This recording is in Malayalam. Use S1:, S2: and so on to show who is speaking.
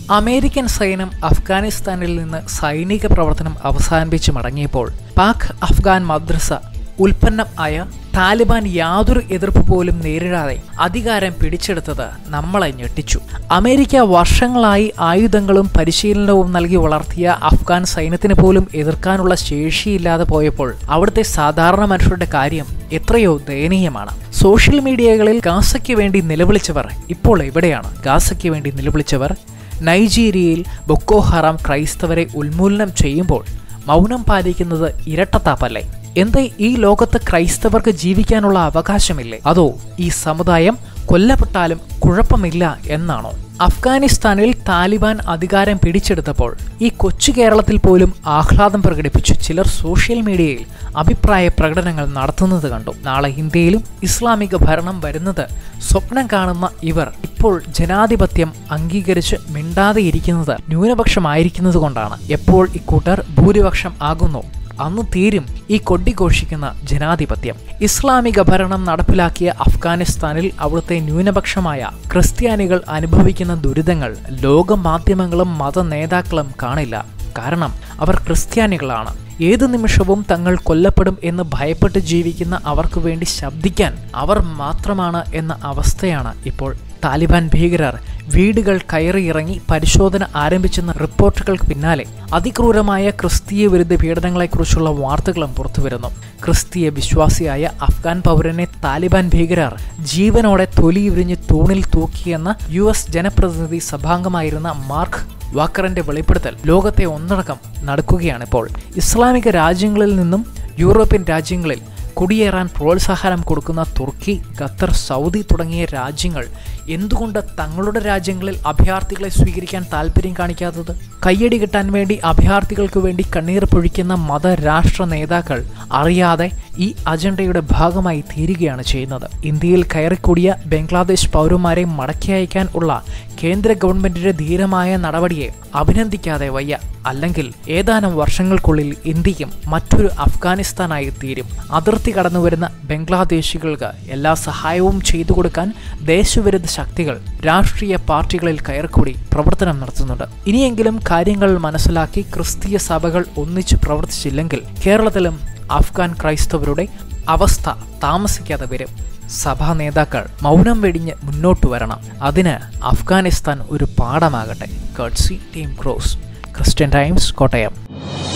S1: അമേരിക്കൻ സൈന്യം അഫ്ഗാനിസ്ഥാനിൽ നിന്ന് സൈനിക പ്രവർത്തനം അവസാനിപ്പിച്ച് മടങ്ങിയപ്പോൾ പാക് അഫ്ഗാൻ മദ്രസ ഉൽപ്പന്നം ആയ താലിബാൻ യാതൊരു എതിർപ്പ് പോലും നേരിടാതെ അധികാരം പിടിച്ചെടുത്തത് നമ്മളെ ഞെട്ടിച്ചു അമേരിക്ക വർഷങ്ങളായി ആയുധങ്ങളും പരിശീലനവും നൽകി വളർത്തിയ അഫ്ഗാൻ സൈന്യത്തിന് പോലും എതിർക്കാനുള്ള ശേഷിയില്ലാതെ പോയപ്പോൾ അവിടുത്തെ സാധാരണ മനുഷ്യരുടെ കാര്യം എത്രയോ ദയനീയമാണ് സോഷ്യൽ മീഡിയകളിൽ ഗാസയ്ക്ക് വേണ്ടി നിലവിളിച്ചവർ ഇപ്പോൾ എവിടെയാണ് ഗാസയ്ക്ക് വേണ്ടി നിലവിളിച്ചവർ നൈജീരിയയിൽ ബൊക്കോ ഹറാം ക്രൈസ്തവരെ ഉന്മൂലനം ചെയ്യുമ്പോൾ മൗനം പാലിക്കുന്നത് ഇരട്ടത്താപ്പല്ലേ എന്തേ ഈ ലോകത്ത് ക്രൈസ്തവർക്ക് ജീവിക്കാനുള്ള അവകാശമില്ലേ അതോ ഈ സമുദായം കൊല്ലപ്പെട്ടാലും കുഴപ്പമില്ല എന്നാണോ അഫ്ഗാനിസ്ഥാനിൽ താലിബാൻ അധികാരം പിടിച്ചെടുത്തപ്പോൾ ഈ കൊച്ചു കേരളത്തിൽ പോലും ആഹ്ലാദം പ്രകടിപ്പിച്ചു ചിലർ സോഷ്യൽ മീഡിയയിൽ അഭിപ്രായ പ്രകടനങ്ങൾ നടത്തുന്നത് കണ്ടു നാളെ ഇന്ത്യയിലും ഇസ്ലാമിക ഭരണം വരുന്നത് സ്വപ്നം കാണുന്ന ഇവർ ഇപ്പോൾ ജനാധിപത്യം അംഗീകരിച്ച് മിണ്ടാതെ ഇരിക്കുന്നത് ന്യൂനപക്ഷമായിരിക്കുന്നത് കൊണ്ടാണ് എപ്പോൾ ഇക്കൂട്ടർ ഭൂരിപക്ഷം ആകുന്നു അന്ന് തീരും ഈ കൊട്ടിഘോഷിക്കുന്ന ജനാധിപത്യം ഇസ്ലാമിക ഭരണം നടപ്പിലാക്കിയ അഫ്ഗാനിസ്ഥാനിൽ അവിടുത്തെ ന്യൂനപക്ഷമായ ക്രിസ്ത്യാനികൾ അനുഭവിക്കുന്ന ദുരിതങ്ങൾ ലോക മാധ്യമങ്ങളും മത നേതാക്കളും കാണില്ല കാരണം അവർ ക്രിസ്ത്യാനികളാണ് ഏത് നിമിഷവും തങ്ങൾ കൊല്ലപ്പെടും എന്ന് ഭയപ്പെട്ട് ജീവിക്കുന്ന അവർക്ക് വേണ്ടി ശബ്ദിക്കാൻ അവർ മാത്രമാണ് എന്ന അവസ്ഥയാണ് ഇപ്പോൾ താലിബാൻ ഭീകരർ വീടുകൾ കയറിയിറങ്ങി പരിശോധന ആരംഭിച്ചെന്ന റിപ്പോർട്ടുകൾക്ക് പിന്നാലെ അതിക്രൂരമായ ക്രിസ്തീയ വിരുദ്ധ പീഡനങ്ങളെക്കുറിച്ചുള്ള വാർത്തകളും പുറത്തുവരുന്നു ക്രിസ്തീയ വിശ്വാസിയായ അഫ്ഗാൻ പൗരനെ താലിബാൻ ഭീകരർ ജീവനോടെ തൊലിയുരിഞ്ഞ് തൂണിൽ തൂക്കിയെന്ന യു എസ് ജനപ്രതിനിധി സഭാംഗമായിരുന്ന മാർക്ക് വാക്കറിന്റെ വെളിപ്പെടുത്തൽ ലോകത്തെ ഒന്നടക്കം നടക്കുകയാണിപ്പോൾ ഇസ്ലാമിക രാജ്യങ്ങളിൽ നിന്നും യൂറോപ്യൻ രാജ്യങ്ങളിൽ കുടിയേറാൻ പ്രോത്സാഹനം കൊടുക്കുന്ന തുർക്കി ഖത്തർ സൗദി തുടങ്ങിയ രാജ്യങ്ങൾ എന്തുകൊണ്ട് തങ്ങളുടെ രാജ്യങ്ങളിൽ അഭയാർത്ഥികളെ സ്വീകരിക്കാൻ താല്പര്യം കാണിക്കാത്തത് കയ്യടി കിട്ടാൻ വേണ്ടി അഭയാർത്ഥികൾക്ക് വേണ്ടി കണ്ണീർ പൊഴിക്കുന്ന മതരാഷ്ട്ര നേതാക്കൾ അറിയാതെ ഈ അജണ്ടയുടെ ഭാഗമായി തീരുകയാണ് ചെയ്യുന്നത് ഇന്ത്യയിൽ കയറിക്കൂടിയ ബംഗ്ലാദേശ് പൗരന്മാരെ മടക്കി അയക്കാൻ ഉള്ള കേന്ദ്ര ഗവൺമെന്റിന്റെ ധീരമായ നടപടിയെ അഭിനന്ദിക്കാതെ വയ്യ അല്ലെങ്കിൽ ഏതാനും വർഷങ്ങൾക്കുള്ളിൽ ഇന്ത്യയും മറ്റൊരു അഫ്ഗാനിസ്ഥാനായി തീരും അതിർത്തി കടന്നുവരുന്ന ബംഗ്ലാദേശികൾക്ക് എല്ലാ സഹായവും ചെയ്തു കൊടുക്കാൻ ദേശവിരുദ്ധ ശക്തികൾ രാഷ്ട്രീയ പാർട്ടികളിൽ കയറിക്കൂടി പ്രവർത്തനം നടത്തുന്നുണ്ട് ഇനിയെങ്കിലും കാര്യങ്ങൾ മനസ്സിലാക്കി ക്രിസ്തീയ സഭകൾ ഒന്നിച്ച് പ്രവർത്തിച്ചില്ലെങ്കിൽ കേരളത്തിലും അഫ്ഗാൻ ക്രൈസ്തവരുടെ അവസ്ഥ താമസിക്കാതെ വരും സഭാ നേതാക്കൾ മൗനം വെടിഞ്ഞ് മുന്നോട്ട് വരണം അതിന് അഫ്ഗാനിസ്ഥാൻ ഒരു പാഠമാകട്ടെ കട്സി team cross Christian Times Kottayam